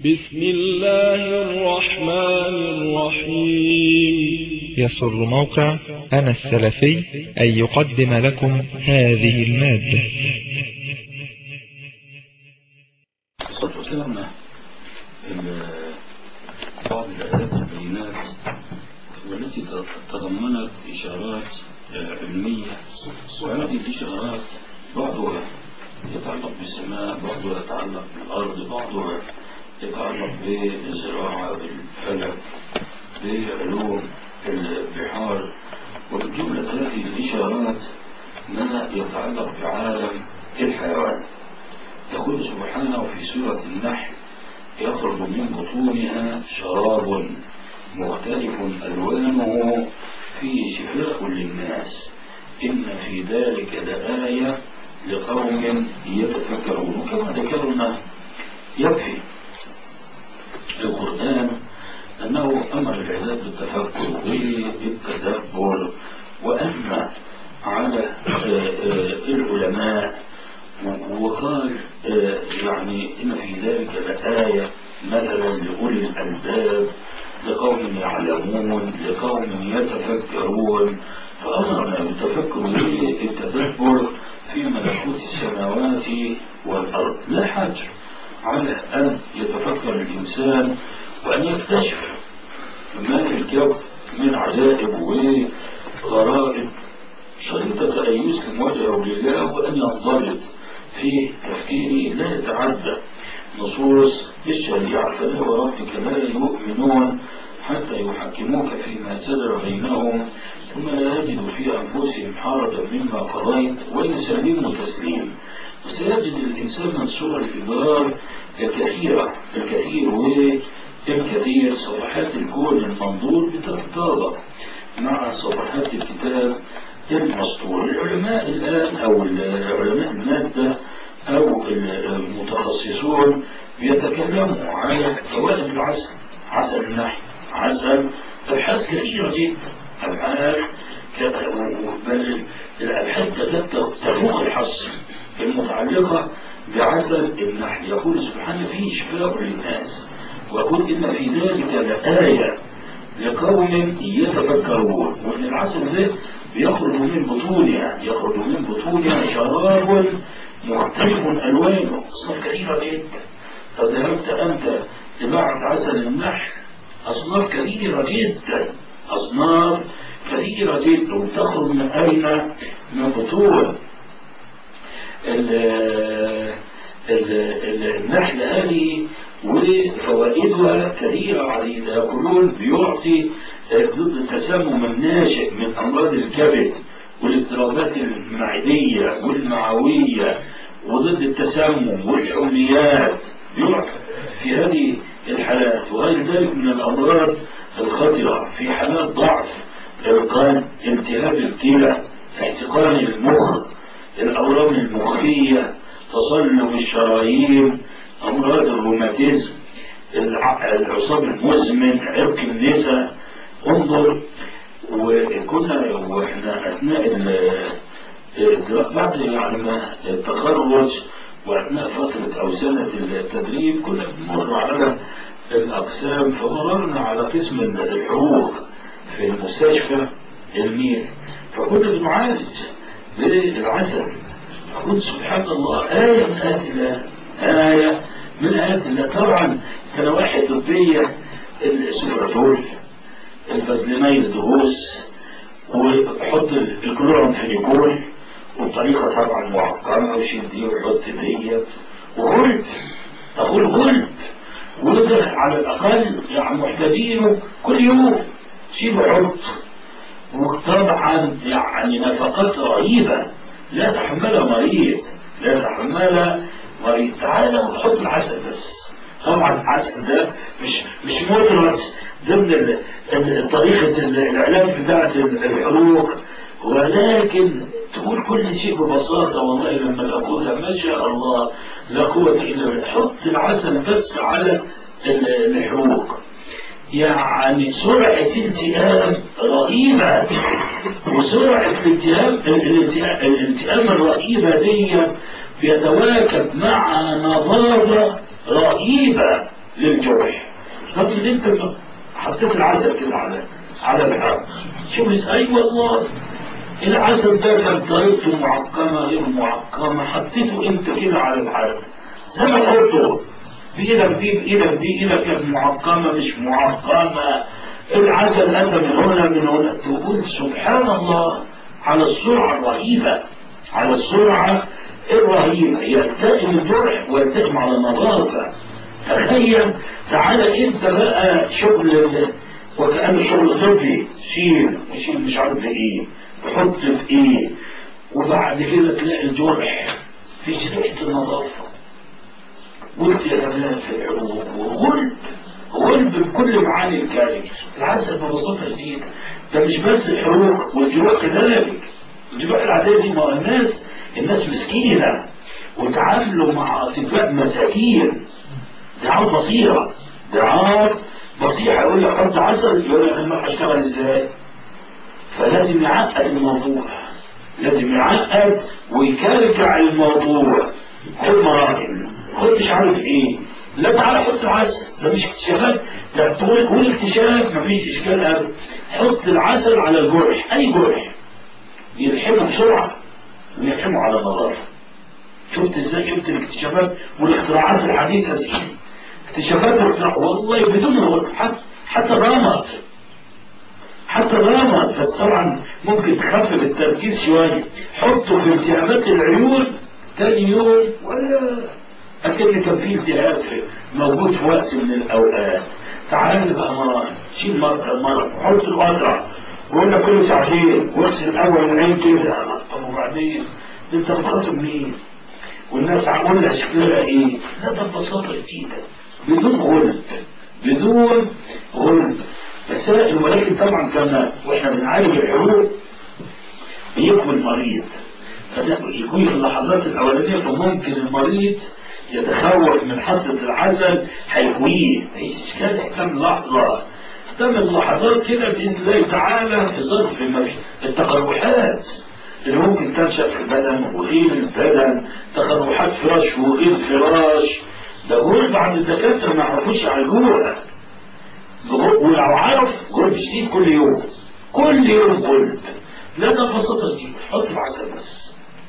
بسم الله الرحمن الرحيم يسر موقع أنا السلفي أن يقدم لكم هذه المادة الصلاة والسلام ال- بعض الآيات البينات والتي تضمنت إشارات آه، علمية وهذه الإشارات بعضها يتعلق بالسماء بعضها يتعلق بالأرض بعضها يتعلق بالزراعة بالفلك بعلوم البحار ومن جملة هذه الإشارات ما يتعلق بعالم الحيوان يقول سبحانه في سورة النحل يخرج من بطونها شراب مختلف ألوانه فيه شفاء للناس إن في ذلك لآية لقوم يتفكرون وكما ذكرنا يكفي القرآن أنه أمر العباد بالتفكر والتدبر وأثنى على آه، آه، العلماء وقال آه، يعني إن في ذلك لآية مثلا لأولي الألباب لقوم يعلمون لقوم يتفكرون فأمرنا بالتفكر والتدبر في ملكوت السماوات والأرض لا حاجة على أن يتفكر الإنسان وأن يكتشف ما في الكون من عجائب وغرائب شريطة أن يسلم وجهه لله وأن ينضبط في تفكيره لا يتعدى نصوص الشريعة فلا وربك لا يؤمنون حتى يحكموك فيما سدر بينهم ثم لا يجدوا في أنفسهم حرجا مما قضيت ويسلموا تسليما وسيجد الإنسان من صور الإضرار الكثيرة الكثير والكثير صفحات الكون المنظور بتتطابق مع صفحات الكتاب المسطور العلماء الآن أو علماء المادة أو المتخصصون بيتكلموا على فوائد العسل عسل النحل عسل أبحاث كثيرة جدا أبحاث ك- بل الأبحاث تتبت تفوق الحصر المتعلقة بعسل النحل يقول سبحانه فيه شفاء للناس ويقول إن في ذلك لآية لقوم يتفكرون وان العسل ده بيخرج من بطونها يخرج من بطونها شراب مختلف الوانه اصناف كثيره جدا فذهبت انت لبعض عسل النحل اصناف كثيره جدا اصناف كثيره جدا وتخرج من اين من بطون ال- ال- ال- النحل هذه وفوائدها كثيرة عديدة يقولون بيعطي ضد التسمم الناشئ من أمراض الكبد والاضطرابات المعدية والمعوية وضد التسمم والحميات يعطي في هذه الحالات وغير ذلك من الأمراض الخطرة في حالات ضعف القلب التهاب الكلى احتقان المخ الأورام المخية تصلب الشرايين أمراض الروماتيزم الع- العصاب المزمن عرق النساء انظر وكنا واحنا اثناء ال- الدرا- بعد يعني ما التخرج واثناء فتره او سنه التدريب كنا بنمر على الاقسام فمررنا على قسم الحقوق في المستشفى الميل فكنا بنعالج بالعسل قلت سبحان الله آية من آيات الله آية من آيات الله طبعا نواحي طبية السوبراتول الفازلينايز دهوس وحط الكلورامفينيكول وبطريقة طبعا معقمة وشيل دي وحط ديت وغلب أقول غلب وده على الأقل يعني محتاجينه كل يوم شيل حط وطبعا يعني نفقات رهيبة لا تحملها مريض لا تحملها مريض تعالى وحط العسل بس طبعا العسل ده مش مش مدرج ضمن ال- ال- طريقة ال- العلاج بتاعة الحروق ولكن تقول كل شيء ببساطة والله لما تقولها ما شاء الله لا قوة إلا بالله حط العسل بس على ال- الحروق يعني سرعة التئام رهيبة وسرعة الالتئام الالتئام الالتئام الرهيبة دي بيتواكب مع نظافة رهيبة للجرح لكن انت حطيت العسل كده على على الحرب شوف اي أيوة والله العسل ده كان طريقته معقمة غير معقمة حطيته انت كده على الحرب زي ما قلت بإيدك دي بإيدك دي إيدك كانت معقمة مش معقمة العسل أتى من هنا من هنا تقول سبحان الله على السرعة الرهيبة على السرعة الرهيبة يلتئم الجرح ويلتئم على النظافة تخيل تعالى انت بقى شغل وكأن شغل طبي شيل وشيل مش عارف ايه وحط في ايه وبعد كده تلاقي الجرح في ريحة النظافة والتهابات في العروق وغلب غلب بكل معاني الكلمة العسل ببساطة شديدة ده مش بس الحروق والجروح كذلك الجروح العادية دي ما الناس الناس مسكينة وتعاملوا مع أطباء مساكين دعاء بصيرة دعاء بصيرة يقول لك حط عسل يقول لك المرأة اشتغل ازاي فلازم يعقد الموضوع لازم يعقد ويكركع الموضوع خد مراحل خد مش عارف ايه لا تعالى حط العسل ده مش اكتشافات ده تقول قول اكتشاف مفيش اشكال ابدا حط العسل على الجرح اي جرح يلحمه بسرعه ويلحمه على النظافه شفت ازاي شفت الاكتشافات والاختراعات الحديثه دي اكتشافات واختراع والله بدون حتى حتى الرمد حتى الرمد بس طبعا ممكن تخفف التركيز شويه حطه في التهابات العيون تاني يوم ولا أكن كان في التهاب موجود في وقت من الأوقات تعال بقى مرة شيل مرة مرة حط القطرة وقلنا كل ساعتين واغسل الأول العين كده طب وبعدين أنت بتخاطب مين؟ والناس عامله لها شكلها إيه؟ لا ده ببساطة جديدة بدون غلب بدون غلب مسائل ولكن طبعا كما واحنا بنعالج الحروب بيكون مريض يكون في اللحظات الأولانية فممكن المريض يتخوف من حطة العسل هيهويه مفيش إشكال كم لحظة كم اللحظات كده بإذن الله تعالى في ظرف التقرحات اللي ممكن تنشأ في البدن وغير البدن تقرحات فراش وغير فراش ده غرب عند الدكاترة ما يعرفوش يعالجوها ولو عرف غرب شديد كل يوم كل يوم غرب لا ده ببساطة دي حط العسل بس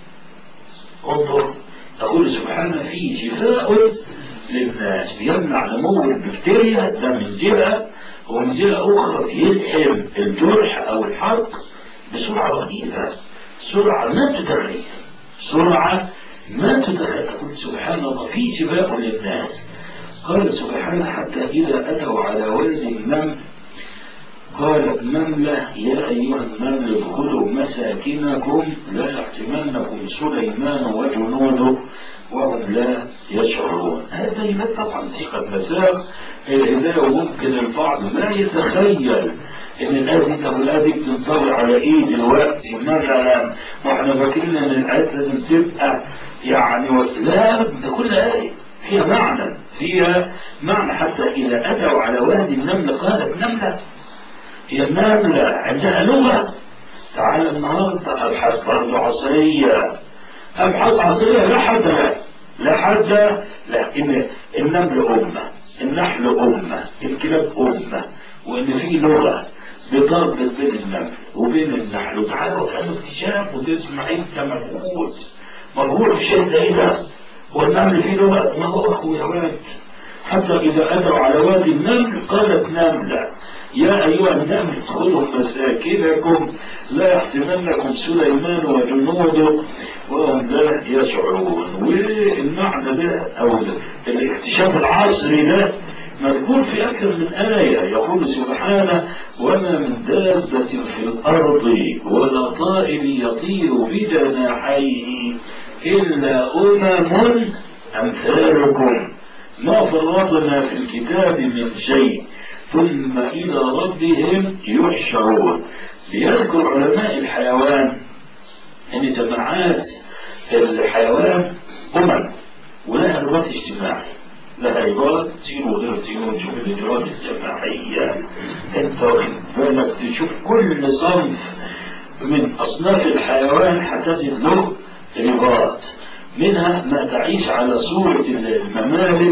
انظر تقول سبحانه فيه شفاء للناس بيمنع نمو البكتيريا ده من جهة ومن جهة أخرى بيلحم الجرح أو الحرق بسرعة رهيبة سرعة ما تتخيل سرعة ما تتخيل تقول سبحان الله فيه شفاء للناس قال سبحانه حتى إذا أتوا على واد النمل قالت نملة يا أيها النمل ادخلوا مساكنكم لا يحتمنكم سليمان وجنوده وهم لا يشعرون هذا يبقى طبعا ثقة مساق الهداية وممكن البعض ما يتخيل ان الآية دي طب الآية دي بتنطبق على ايه دلوقتي مثلا واحنا فاكرين ان الآيات لازم تبقى يعني لا ده كل آية فيها معنى فيها معنى حتى إذا أتوا على واد النمل قالت نملة هي النملة عندها لغة تعال النهاردة أبحاث برضه عصرية أبحاث عصرية لا حد لا لا حد لا إن النمل أمة النحل أمة الكلاب أمة وإن في لغة بتربط بين النمل وبين النحل وتعالوا كأنه اكتشاف وتسمع أنت مبهوت مبهوت في شيء ده إيه ده والنمل فيه لغة ما هو أخويا ولد حتى إذا أتوا على وادي النمل قالت نملة يا أيها النمل ادخلوا مساكنكم لا يحتمنكم سليمان وجنوده وهم لا يشعرون والمعنى ده أو الاكتشاف العصري ده مذكور في أكثر من آية يقول سبحانه وما من دابة في الأرض ولا طائر يطير بجناحيه إلا أمم أمثالكم ما فرطنا في الكتاب من شيء ثم إلى ربهم يحشرون ليذكر علماء الحيوان أن جماعات الحيوان أمم ولها رباط اجتماعي لها إجراءات تين وغير تين ونشوف الإجراءات الجماعية أنت واخد بالك تشوف كل صنف من أصناف الحيوان هتجد له إجراءات منها ما تعيش على صورة الممالك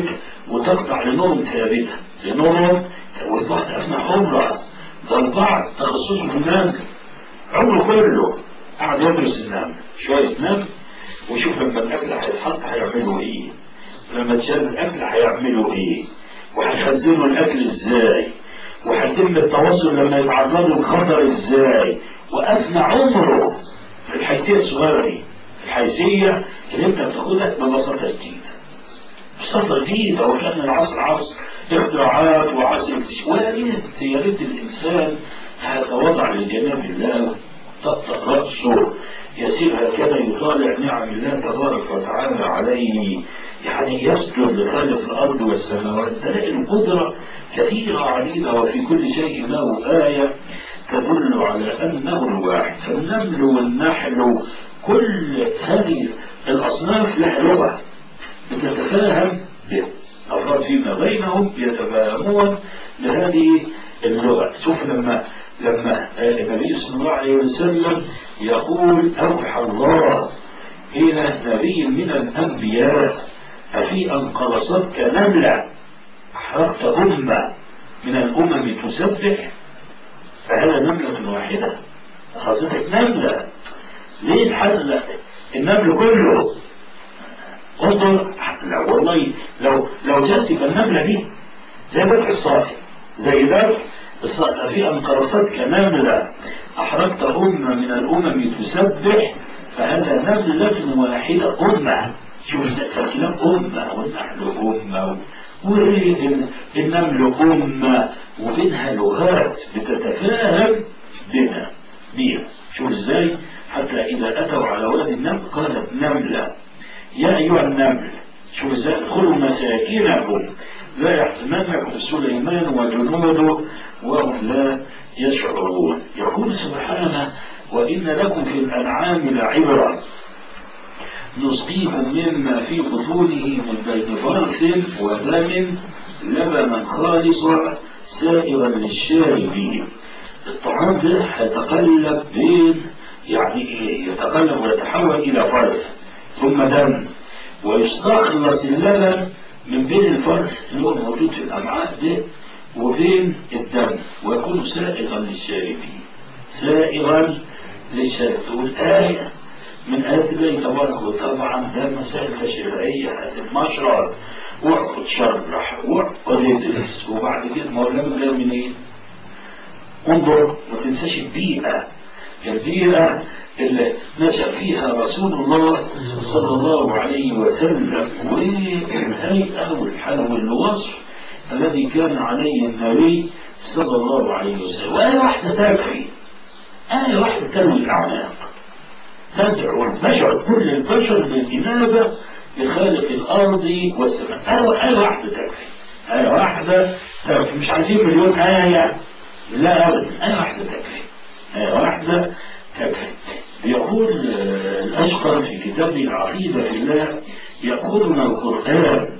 وتقطع لنورهم ثابتة لنورهم والبعض أثناء عمره ده البعض تخصصه في النمل عمره كله قعد يدرس النمل شوية نمل ويشوف لما الأكل هيتحط هيعملوا إيه لما تشال الأكل هيعملوا إيه وهيخزنوا الأكل إزاي وهيتم التواصل لما يتعرضوا للخطر إزاي وأثنى عمره في الحيثية الصغيرة دي الحيثية اللي أنت بتاخدها ببساطة جديدة ببساطة جديدة وكان العصر عصر اختراعات وعصر اكتشاف ولا ريت يا ريت الإنسان هيتواضع لجناب الله تطأ رأسه يسير هكذا يطالع نعم الله تبارك وتعالى عليه يعني يسجد لخالق الأرض والسماوات تلاقي القدرة كثيرة عديدة وفي كل شيء له آية تدل على أنه الواحد فالنمل والنحل كل هذه الأصناف لها لغة بتتفاهم بها أفراد فيما بينهم يتفاهمون بهذه اللغة شوف لما لما النبي صلى الله عليه وسلم يقول أوحى الله إلى نبي من الأنبياء أفي أن قرصتك نملة أحرقت أمة من الأمم تسبح فهذا نملة واحدة قصتك نملة ليه الحل النمل كله انظر لا والله لو لو جاسب النملة دي زي ذبح الصافي زي ذبح في أن قرصتك نملة أحرقت أمة من الأمم تسبح فهذا نملة واحدة أمة شوف الكلام أمة والنحل أمة والنمل أمة وبينها لغات بتتفاهم بها بها شوف ازاي حتى إذا أتوا على ولد النمل قالت نملة يا أيها النمل شوف ازاي ادخلوا مساكنكم لا يحتمنكم سليمان وجنوده وهم لا يشعرون يقول سبحانه وإن لكم في الأنعام لعبرة نسقيكم مما في بطونه من بين فرث ودم لبنا خالصا سائغا للشاربين الطعام ده هيتقلب بين يعني ايه يتقلب ويتحول الى فرث ثم دم ويستخلص اللبن من بين الفرث اللي هو موجود في الامعاء ده وبين الدم ويكون سائغا للشاربين سائغا للشارب والآية من آيات الله تبارك وطبعا ده مسائل تشريعية المشرب واعقد شرح واعقد ادرس وبعد كده ما هو اللبن جاي منين؟ انظر ما تنساش البيئة البيئة اللي نشأ فيها رسول الله صلى الله عليه وسلم والهيئة والحال والوصف الذي كان عليه النبي صلى الله عليه وسلم وآية واحدة تكفي آية واحدة تروي الأعناق تدعو البشر كل البشر للإنابة لخالق الأرض والسماء آية آية واحدة تكفي آية واحدة تكفي مش عايزين مليون آية لا أبدا آية واحدة تكفي آية واحدة تكفي يقول الأشقر في كتابه العقيدة في الله يقولنا القرآن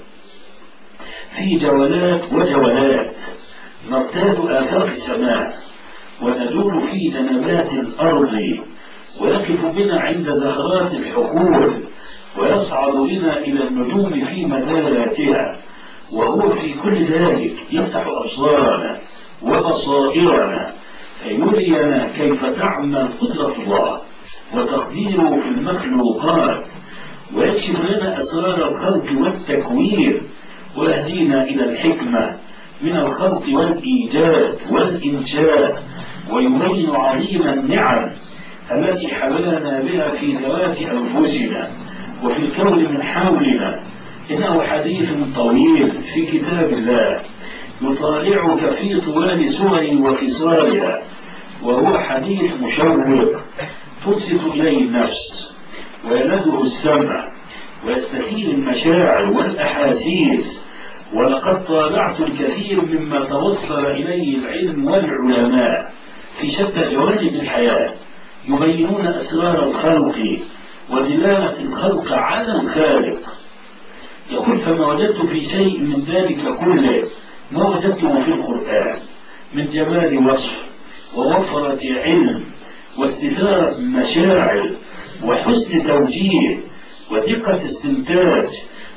في جولات وجولات نرتاد آفاق السماء وندور في جنبات الأرض ويقف بنا عند زهرات الحقول ويصعد بنا إلى النجوم في مداراتها وهو في كل ذلك يفتح أبصارنا وبصائرنا فيرينا كيف تعمل قدرة الله وتقديره في المخلوقات ويكشف لنا أسرار الخلق والتكوين ويهدينا إلى الحكمة من الخلق والإيجاد والإنشاء ويبين عظيم النعم التي حملنا بها في ذوات أنفسنا وفي الكون من حولنا إنه حديث طويل في كتاب الله يطالعك في طوال سور وخصالها وهو حديث مشوق تصف إليه النفس ويلده السمع ويستثير المشاعر والأحاسيس ولقد طالعت الكثير مما توصل إليه العلم والعلماء في شتى جوانب الحياة يبينون أسرار الخلق ودلالة الخلق على الخالق يقول فما وجدت في شيء من ذلك كله ما وجدته في القرآن من جمال وصف ووفرة علم واستثارة مشاعر وحسن توجيه ودقة استنتاج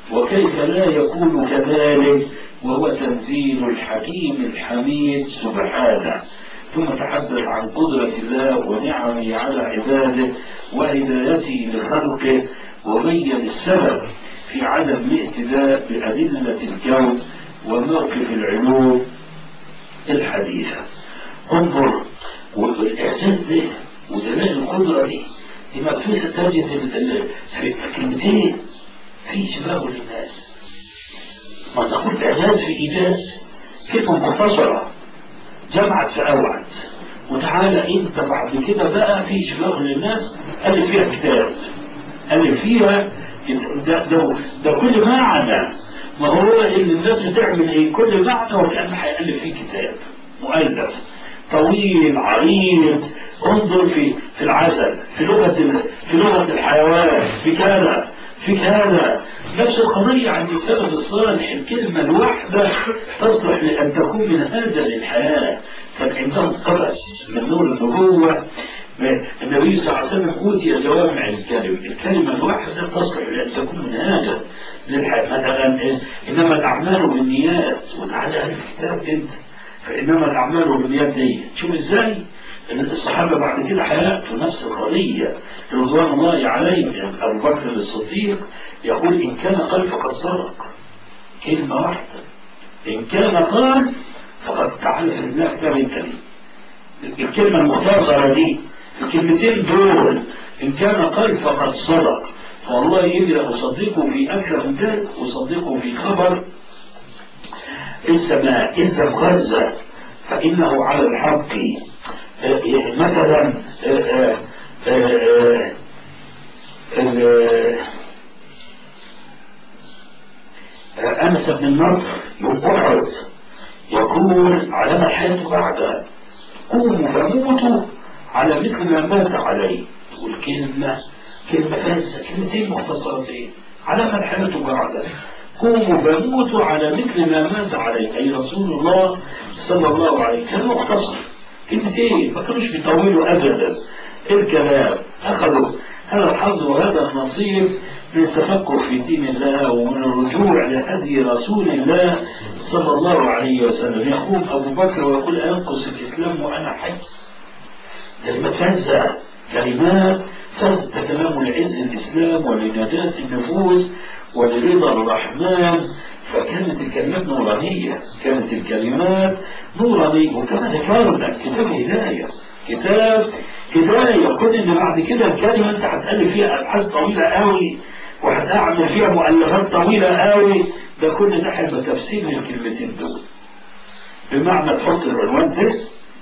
وكيف لا يكون كذلك وهو تنزيل الحكيم الحميد سبحانه ثم تحدث عن قدرة الله ونعمه على عباده وهدايته لخلقه وبين السبب في عدم الاهتداء بأدلة الكون وموقف العلوم الحديثة انظر والإعجاز ده ودلال القدرة دي دي مكفية تجد في كلمتين في شباب للناس ما تقول إعجاز في إيجاز كلمة مختصرة جمعت فأوعت وتعالى انت بعد كده بقى في شباب للناس ألف فيها كتاب ألف فيها ده, ده, ده كل معنى ما هو اللي الناس بتعمل ايه كل معنى وكأن هيألف فيه كتاب مؤلف طويل عريض انظر في في العسل في لغة في لغة الحيوان في كذا في كذا نفس القضية عند السلف الصالح الكلمة الواحدة تصلح لأن تكون من هذا للحياة كان عندهم قبس من نور النبوة النبي صلى الله عليه وسلم أوتي جوامع الكلم الكلمة الواحدة تصلح لأن تكون من هذا للحياة مثلا إنما الأعمال بالنيات وتعالى على الكتاب أنت فإنما الأعمال بالنيات دي شوف إزاي ان الصحابة بعد كده حياته نفس القضية رضوان الله عليهم يعني أبو بكر الصديق يقول إن كان قال فقد صدق كلمة واحدة إن كان قال فقد تعالى في الله كتاب الكريم الكلمة المختصرة دي الكلمتين دول إن كان قال فقد صدق فالله يقدر أصدقه في أكثر من ذلك أصدقه في خبر السماء إذا غزة فإنه على الحق مثلا أنس بن النضر يوم أحد يقول على ما الحياة بعد قوموا فموتوا على مثل ما مات عليه والكلمة كلمة فاسة كلمتين مختصرتين على ما الحياة بعد قوموا فموتوا على مثل ما مات عليه أي رسول الله صلى الله عليه وسلم مختصر كلمتين ما كانوش بيطولوا ابدا الكلام اخذوا هذا الحظ وهذا النصيب من التفكر في دين الله ومن الرجوع لهدي رسول الله صلى الله عليه وسلم يقوم ابو بكر ويقول انقص الاسلام وانا حي كلمة فزة كلمات فز كلام العز الاسلام ولنجاة النفوس ولرضا الرحمن فكانت الكلمات نورانية كانت الكلمات نورانية وكما ذكرنا كتاب هداية كتاب هداية كل ان بعد كده الكلمة انت هتألف فيها ابحاث طويلة قوي وهتعمل فيها مؤلفات طويلة قوي ده كل ده هيبقى تفسير للكلمتين دول بمعنى تحط العنوان ده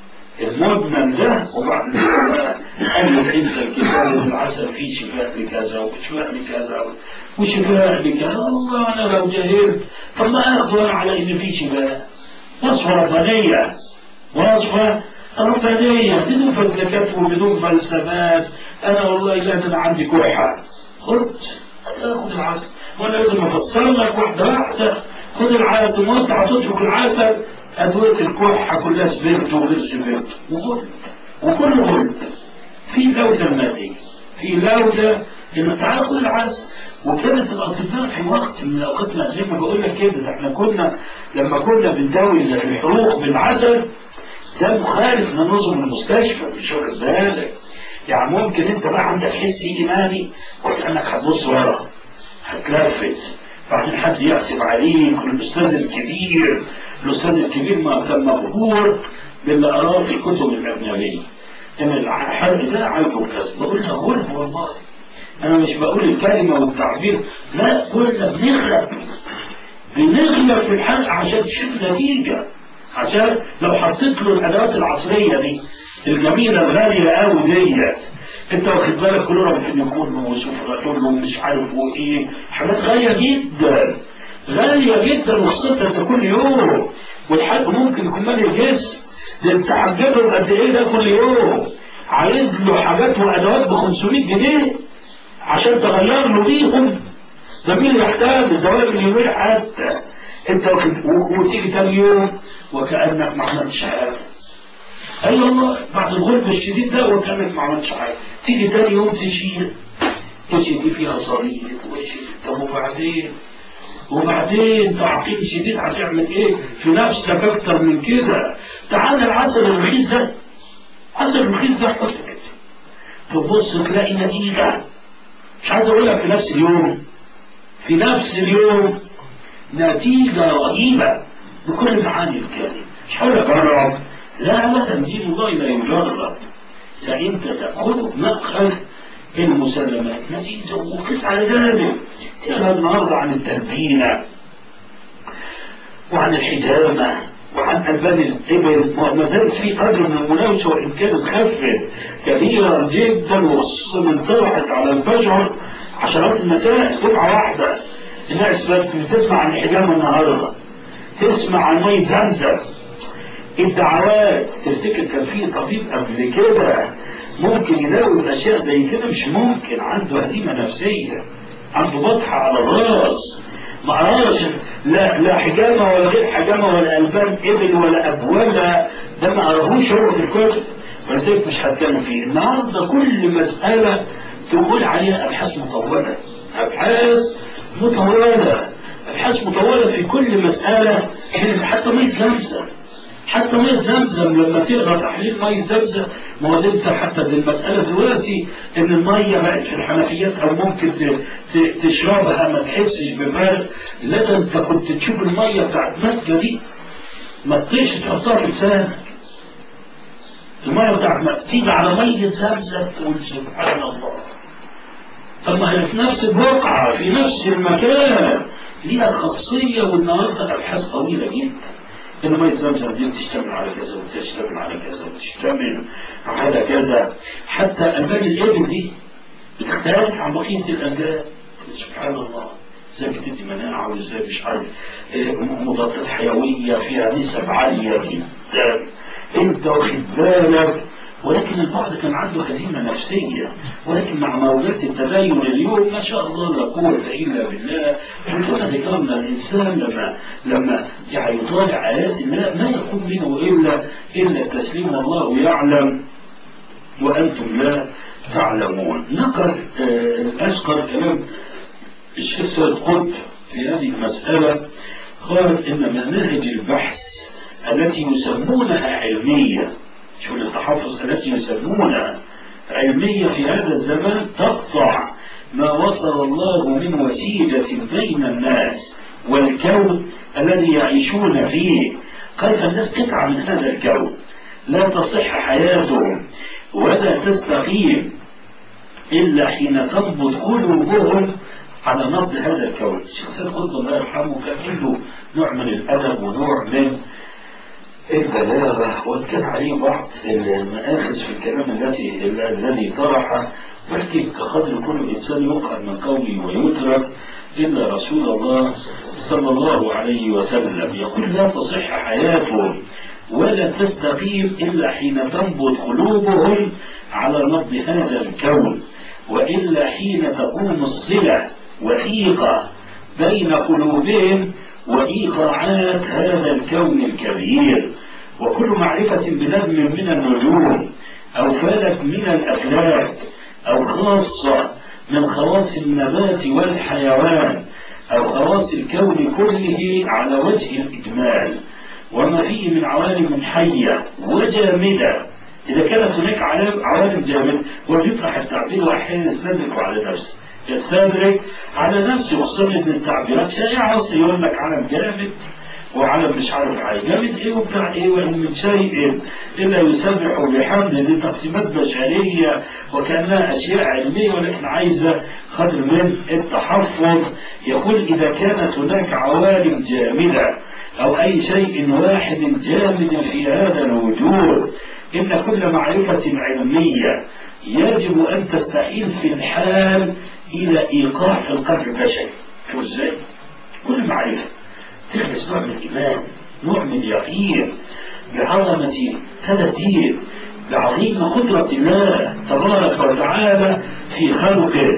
المضمن ده وبعد كده ألف انت الكتاب والعسل فيه شفاء لكذا وشفاء لكذا وشفاء لكذا الله انا لو جهلت طب ما اخبر على ان في شفاء وصفة ربانية وصفة ربانية بدون فلسفات وبدون فلسفات انا والله لا انا عندي كحة خد خد العسل وانا لازم افسر لك واحدة واحدة خد العسل وانت هتترك العسل ادوية الكحة كلها سبرت وغير سبرت وكل وكل غلب في لوزة مادية في لوزة لما تعالى كل العسل وكانت الاطباء في وقت من الاوقات زي ما بقول لك كده احنا كنا لما كنا بنداوي الحروق بالعسل ده مخالف لنظم المستشفى مش واخد بالك يعني ممكن انت بقى عندك حس ايماني وكانك هتبص ورا هتلفت بعدين حد يحسب عليك والاستاذ الكبير الاستاذ الكبير ما كان مبهور باللي قراه في الكتب الاجنبيه ان الحرق ده عيبه كذا بقول له غلب والله انا مش بقول الكلمة والتعبير لا كلنا بنغلب بنغلب في الحلق عشان تشوف نتيجة عشان لو حطيت له الادوات العصرية دي الجميلة الغالية قوي ديت انت واخد بالك كلنا ممكن يكون وسفرة ومش عارف وايه حاجات غالية جدا غالية جدا وخصوصا انت كل يوم والحلق ممكن يكون مالي الجسم ده انت حجبه قد ايه ده كل يوم عايز له حاجات وادوات ب 500 جنيه عشان تغير له بيهم ده مين يحتاج الدوائر اليومية حتى انت وتيجي تاني يوم وكأنك ما عملتش حاجة اي أيوة والله بعد الغلب الشديد ده وكأنك ما عملتش حاجة تيجي تاني يوم تشيل وش دي فيها صليب وش طب وبعدين وبعدين تعقيد شديد هتعمل ايه في نفسك اكتر من كده تعال العسل الرخيص ده عسل الرخيص ده حط كده تبص تلاقي نتيجة مش عايز اقول لك في نفس اليوم في نفس اليوم نتيجة رهيبة بكل معاني الكلمة مش هقول لك جرب لا ابدا دين الله لا يجرب لا انت تاخذ مأخذ المسلمات نتيجة وقس على ذلك تقرا النهارده عن التربينة وعن الحجامة وعن ألبان الإبل وما زال في قدر من المناوشة وإن كانت خفة كبيرة جدا وخصوصا من طرحت على البشر عشرات المسائل دفعة واحدة الناس بتسمع عن الحجامة النهارده تسمع عن مية زمزم الدعوات تفتكر كان في طبيب قبل كده ممكن يلاقي الاشياء زي كده مش ممكن عنده هزيمه نفسيه عنده بطحه على الراس ما قراش لا لا حجامه ولا غير حجامه ولا البان ابل ولا ابوله ده ما قراهوش هو في الكتب ولذلك مش هتكلم فيه النهارده كل مساله تقول عليها ابحاث مطوله ابحاث مطوله ابحاث مطوله في كل مساله حتى ميه زمزم حتى ميه زمزم لما تقرا تحليل ميه زمزم ما هو انت حتى بالمساله دلوقتي ان الميه بقت في الحنفيات او ممكن تشربها ما تحسش بفرق لا ده انت كنت تشوف الميه بتاعت مكه دي ما تطيش تحطها في لسانك الميه بتاعت تيجي على ميه زمزم تقول سبحان الله طب ما هي في نفس البقعه في نفس المكان ليها خاصيه والنهارده ابحاث طويله جدا ان ميه زمزم دي بتشتمل على كذا وتشتمل على كذا وتشتمل على كذا حتى البان الابل دي بتختلف عن بقيه الانجاب سبحان الله ازاي بتدي مناعه وازاي مش عارف مضادات حيويه فيها نسب عاليه جدا انت واخد بالك ولكن البعض كان عنده هزيمه نفسيه ولكن مع موجات التدين اليوم ما شاء الله لا قوه الا بالله كما ذكرنا الانسان لما لما يعني يطالع ايات الله ما يكون منه الا الا التسليم والله يعلم وانتم لا تعلمون نقل آه اذكر كلام الشيخ سيد قطب في هذه المساله قال ان مناهج البحث التي يسمونها علميه شو التحفظ التي يسمونها علمية في هذا الزمان تقطع ما وصل الله من وسيلة بين الناس والكون الذي يعيشون فيه قال الناس قطعة من هذا الكون لا تصح حياتهم ولا تستقيم إلا حين تنبض قلوبهم على نبض هذا الكون الشيخ سيد قطب الله يرحمه كان له نوع من الأدب ونوع من البلاغة وإن كان عليه بعض المآخذ في الكلام الذي الذي طرحه ولكن كقدر كل إنسان يؤخذ من قوله ويترك إلا رسول الله صلى الله عليه وسلم يقول لا تصح حياتهم ولا تستقيم إلا حين تنبض قلوبهم على نبض هذا الكون وإلا حين تقوم الصلة وثيقة بين قلوبهم وإيقاعات هذا الكون الكبير وكل معرفة بنجم من النجوم أو فلك من الأفلاك أو خاصة من خواص النبات والحيوان أو خواص الكون كله على وجه الإجمال وما فيه من عوالم حية وجامدة إذا كانت هناك عوالم جامدة ويطرح التعبير وأحيانا يستدرك على نفسه يستدرك على نفسه خصوصا ان التعبيرات شائعه اصلا يقول لك علم جامد وعلم مش عارف حاجه جامد ايه وبتاع ايه وان من شيء الا يسبح بحمده دي تقسيمات بشريه وكانها اشياء علميه ولكن عايزه قدر من التحفظ يقول اذا كانت هناك عوالم جامده او اي شيء واحد جامد في هذا الوجود ان كل معرفه علميه يجب ان تستحيل في الحال الى ايقاع في القلب البشري شو ازاي كل معرفه تحدث نوع من الايمان نوع من اليقين بعظمه هذا الدين بعظيم قدرة الله تبارك وتعالى في خلقه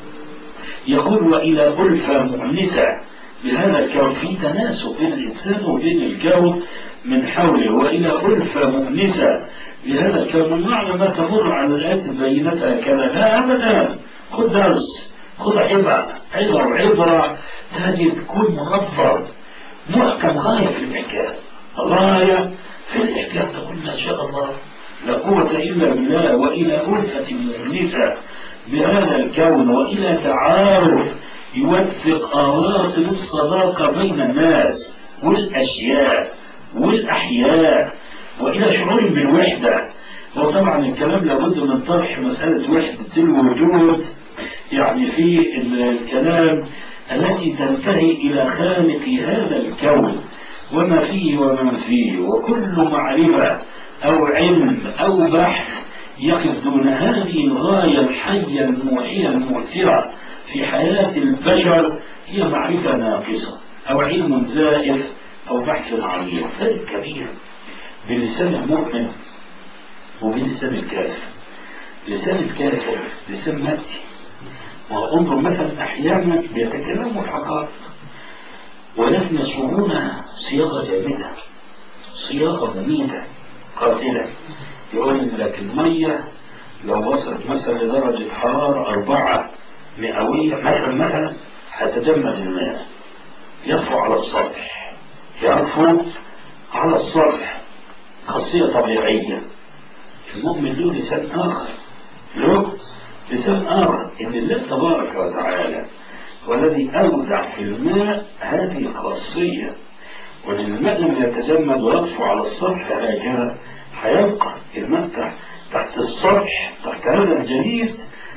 يقول وإلى ألفة مؤنسة بهذا الكون في تناسب بين الإنسان وبين الكون من حوله وإلى ألفة مؤنسة بهذا الكون معنى ما تمر على الآيات بينتها كذا لا أبدا خذ درس خذ عبرة عبرة وعبرة لازم تكون منظم محكم غاية في الإحكام غاية في الإحكام تقول ما شاء الله لا قوة إلا بالله وإلى ألفة مخلصة بهذا الكون وإلى تعارف يوثق أواصر الصداقة بين الناس والأشياء والأحياء وإلى شعور بالوحدة وطبعا الكلام لابد من طرح مسألة وحدة الوجود يعني في الكلام التي تنتهي إلى خالق هذا الكون وما فيه ومن فيه وكل معرفة أو علم أو بحث يقف دون هذه الغاية الحية الموحية المؤثرة في حياة البشر هي معرفة ناقصة أو علم زائف أو بحث عميق فرق كبير بلسان المؤمن وبلسان الكافر لسان الكافر لسان مادي وانظر مثلا احيانا بيتكلموا الحقائق ولكن يصورون صياغه جامده صياغه مميته قاتله يقول لك الميه لو وصلت مثلا لدرجه حراره أربعة مئوية مثلا مثلا هتجمد الماء يطفو على السطح يطفو على السطح خاصية طبيعية المؤمن له لسان آخر له لسان آخر إن الله تبارك وتعالى هو الذي أودع في الماء هذه الخاصية وإن الماء لم يتجمد ويطفو على السطح هكذا هيبقى الماء تحت, تحت السطح تحت هذا الجليد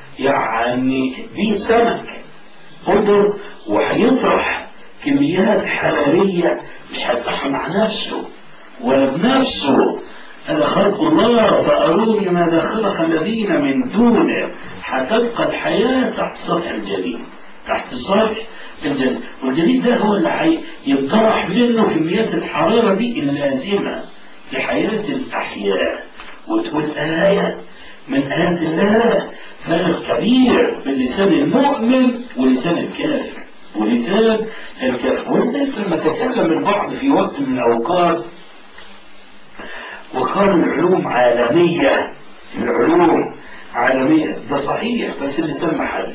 يعني دي سمك انظر وهيطرح كميات حرارية مش هيطرحها مع نفسه ولا بنفسه هذا خلق الله فأروني ماذا خلق الذين من دونه هتبقى الحياة تحت سطح الجليد تحت سطح الجليد والجليد ده هو اللي ينطرح منه كميات الحرارة دي اللازمة لحياة الأحياء وتقول آية من آيات الله فرق كبير بين لسان المؤمن ولسان الكافر ولسان الكافر والناس لما تكلم البعض في وقت من الأوقات وقالوا العلوم عالمية العلوم عالمية ده صحيح بس اللسان محلي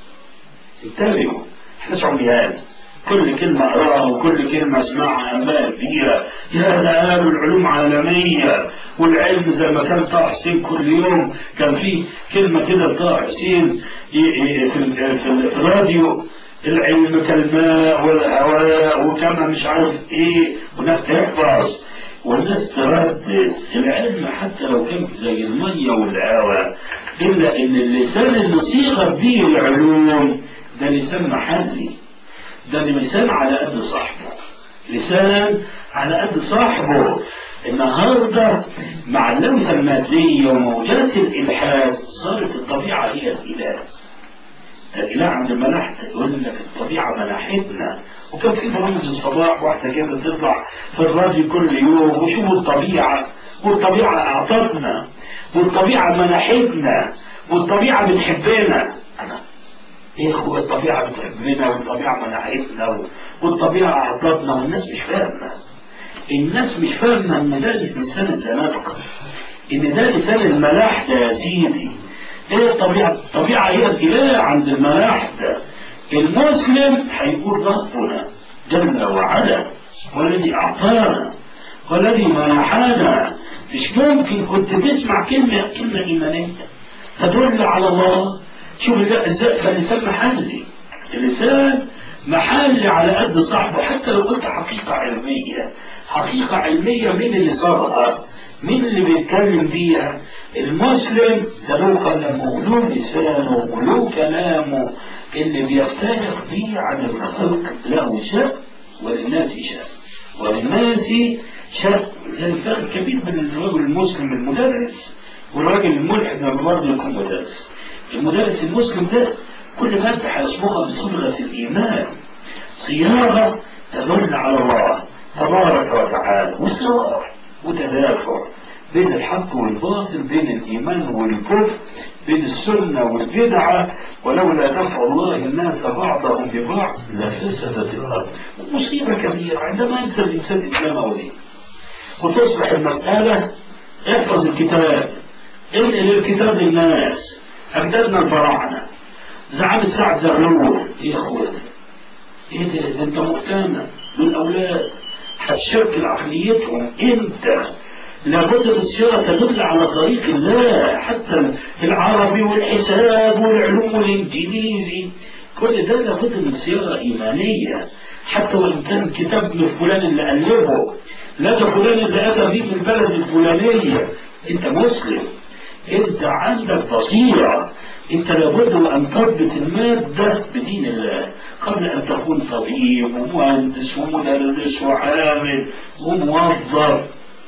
انتبهوا احنا عميان كل كلمة أقراها وكل كلمة أسمعها أنباء كبيرة يا ده قالوا العلوم عالمية والعلم زي ما كان طه حسين كل يوم كان في كلمة كده طه حسين في في الراديو العلم كالماء والهواء وكما مش عارف ايه وناس تحفظ والناس تردد العلم حتى لو كان زي المية والهواء إلا إن اللسان اللي صيغت به العلوم ده لسان محلي ده لسان على قد صاحبه لسان على قد صاحبه النهارده مع اللمسه الماديه وموجات الالحاد صارت الطبيعه هي الاله الاله عند الملاحده يقول لك الطبيعه ملاحتنا وكان في برامج الصباح واحده كده تطلع في الراديو كل يوم وشوفوا الطبيعه والطبيعه اعطتنا والطبيعه منحتنا والطبيعه بتحبنا أنا ايه هو الطبيعة بتحبنا والطبيعة منعتنا والطبيعة أعطتنا والناس مش فاهمة الناس مش فاهمة إن ده لسان الزنادقة إن ده لسان الملاحدة يا سيدي إيه الطبيعة؟ الطبيعة هي الإله عند الملاحدة المسلم هيقول ربنا جل وعلا والذي أعطانا والذي منحنا مش ممكن كنت تسمع كلمة كلمة إيمانية تدل على الله شوف ازاي فاللسان محلي اللسان محلي على قد صاحبه حتى لو قلت حقيقة علمية حقيقة علمية مين اللي صارها مين اللي بيتكلم بيها المسلم ده له قلمه وله لسانه وله كلامه اللي بيفترق بيه عن الخلق له شأن وللناس شأن وللناس شأن الفرق كبير بين الرجل المسلم المدرس والراجل الملحد لما برضه يكون مدرس المدرس المسلم ده كل مادة هيصبغها بصبغة الإيمان صياغة تدل على الله تبارك وتعالى وسواء وتدافع بين الحق والباطل بين الإيمان والكفر بين السنة والبدعة ولولا دفع الله الناس بعضهم ببعض لفسدت الأرض مصيبة كبيرة عندما ينسى الإنسان إسلامه دي وتصبح المسألة احفظ الكتاب انقل الكتاب للناس أجدادنا الفراعنة زعامة سعد زغلول يا أخواتي ايه ده ده انت مهتم بالاولاد هتشكل عقليتهم انت لابد من السيرة تدل على طريق الله حتى العربي والحساب والعلوم والانجليزي كل ده لابد من سيرة إيمانية حتى وإن كان كتاب ابن فلان اللي ألفه لا ده فلان اللي أتى فيه من البلد الفلانية أنت مسلم أنت عندك بصيرة أنت لابد أن تربط المادة بدين الله قبل أن تكون طبيب ومهندس ومدرس وعامل وموظف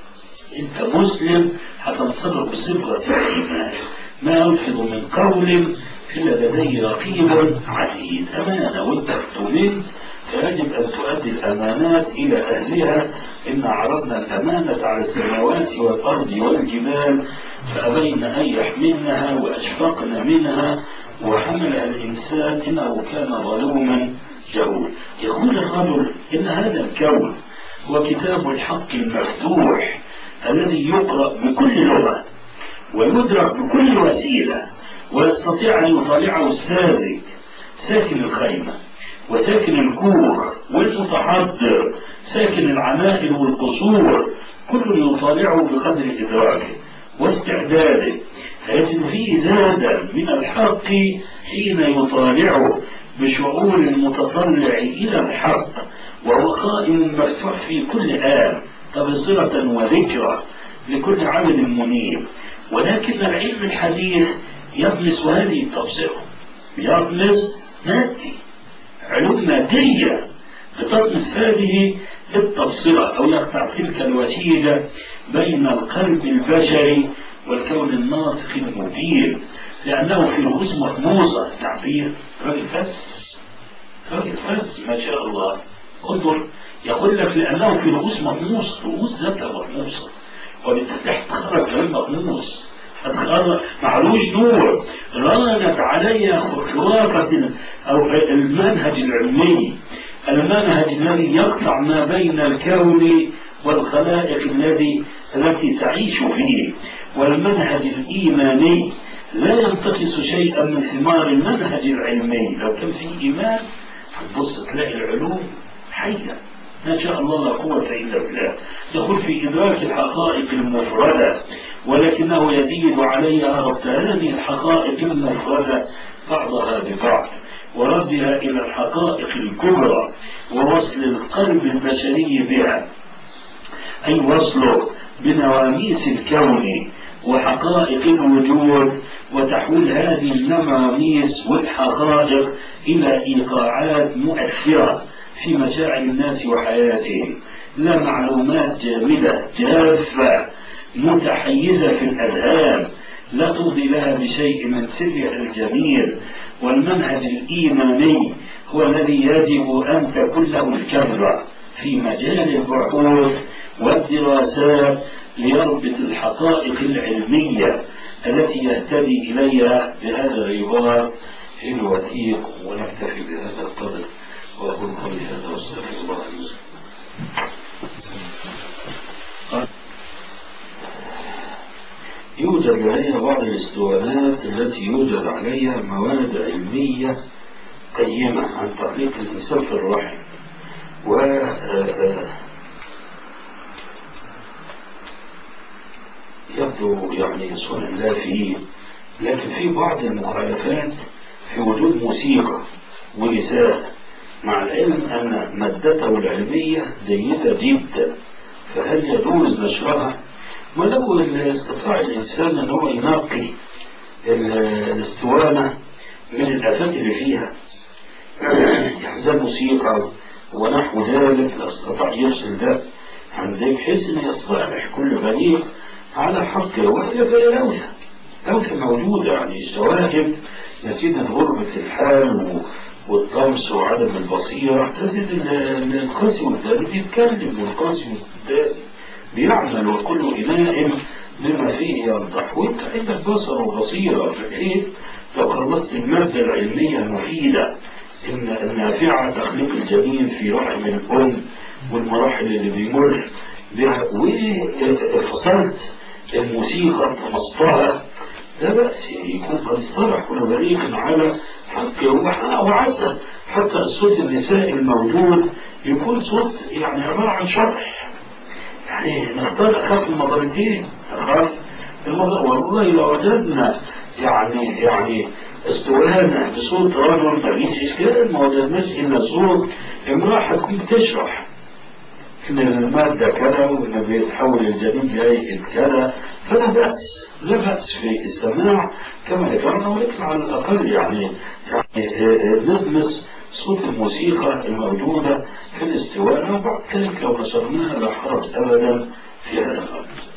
أنت مسلم هتنصبر بصبغة الإيمان ما يلفظ من قول إلا لديه رقيب عتيد أمانة وأنت اؤتمنت فيجب أن تؤدي الأمانات إلى أهلها إن عرضنا الأمانة على السماوات والأرض والجبال فأبين أن يحملنها وأشفقن منها وحملها الإنسان إنه كان ظلوما جهولا يقول الرجل إن هذا الكون هو كتاب الحق المفتوح الذي يقرأ بكل لغة ويدرك بكل وسيلة ويستطيع أن يطالعه الساذج ساكن الخيمة وساكن الكوخ والمتحضر ساكن العمائر والقصور كل يطالعه بقدر إدراكه واستعداده فيجد فيه زادا من الحق حين يطالعه بشعور المتطلع إلى الحق وهو قائم مفتوح في كل آن تبصرة وذكرى لكل عمل منيب ولكن العلم الحديث يطمس هذه التبصرة يطمس مادي علوم مادية بتطمس هذه التبصرة أو يقطع تلك الوسيلة بين القلب البشري والكون الناطق المبين لأنه في رؤوس مطموسة تعبير راجل فس راجل فس ما شاء الله انظر يقول لك لأنه في رؤوس مطموسة رؤوس ذاتها مطموسة وبالتالي تخرج كلام مطموس معلوش نور رانت علي خرافة أو المنهج العلمي المنهج الذي يقطع ما بين الكون والخلائق الذي التي تعيش فيه والمنهج الإيماني لا ينتقص شيئا من ثمار المنهج العلمي لو كان في إيمان هتبص تلاقي العلوم حية ما شاء الله لا قوة إلا بالله يقول في إدراك الحقائق المفردة ولكنه يزيد عليها ربط هذه الحقائق المفردة بعضها ببعض وردها إلى الحقائق الكبرى ووصل القلب البشري بها أي وصله بنواميس الكون وحقائق الوجود وتحويل هذه النواميس والحقائق إلى إيقاعات مؤثرة في مشاعر الناس وحياتهم لا معلومات جامدة جافة متحيزة في الأذهان لا تفضي لها بشيء من سرها الجميل والمنهج الإيماني هو الذي يجب أن تكون له الكبرى في مجال البحوث والدراسات ليربط الحقائق العلمية التي يهتدي إليها بهذا الرباط الوثيق ونكتفي بهذا القدر وأقول قولي هذا واستغفر الله لي يوجد لدي بعض الاسطوانات التي يوجد عليها مواد علمية قيمة عن تعليق الإنسان في الرحم و يبدو يعني صنع الله فيه لكن في بعض المخالفات في وجود موسيقى ونساء مع العلم أن مادته العلمية جيدة جدا فهل يجوز نشرها؟ ولو استطاع الإنسان أن هو ينقي الاسطوانة من الآفات اللي فيها يعني زي الموسيقى ونحو ذلك استطاع يفصل ده عن ذلك بحيث أن يصطلح كل فريق على حقه وإلا فهي لوثة لوثة موجودة يعني الشواهد نتيجة غربة الحال والطمس وعدم البصيرة تجد القاسي والداري بيتكلم والقاسي والداري بيعمل وكل إناء بما فيه ينضح وانت عندك بصر وبصيرة بحيث لو خلصت المادة العلمية المفيدة إن النافعة تخليق الجنين في رحم الأم والمراحل اللي بيمر بها وفصلت الموسيقى طمستها لا بأس يكون قد اصطلح كل فريق على حقه وعسى حتى الصوت النسائي الموجود يكون صوت يعني عبارة عن شرح يعني نختار أخف المضرتين أخف المضر والله لو وجدنا يعني يعني استوانا بصوت رجل ما فيش إشكال ما وجدناش إلا صوت امرأة حتكون تشرح إن المادة كذا وإنه بيتحول الجنين لهيئة كذا فلا بأس لا بأس في السماع كما ذكرنا ولكن على الأقل يعني يعني ندمس صوت الموسيقى الموجودة في الاستواء وبعد ذلك لو نشرناها لا حرج أبدا في هذا الأمر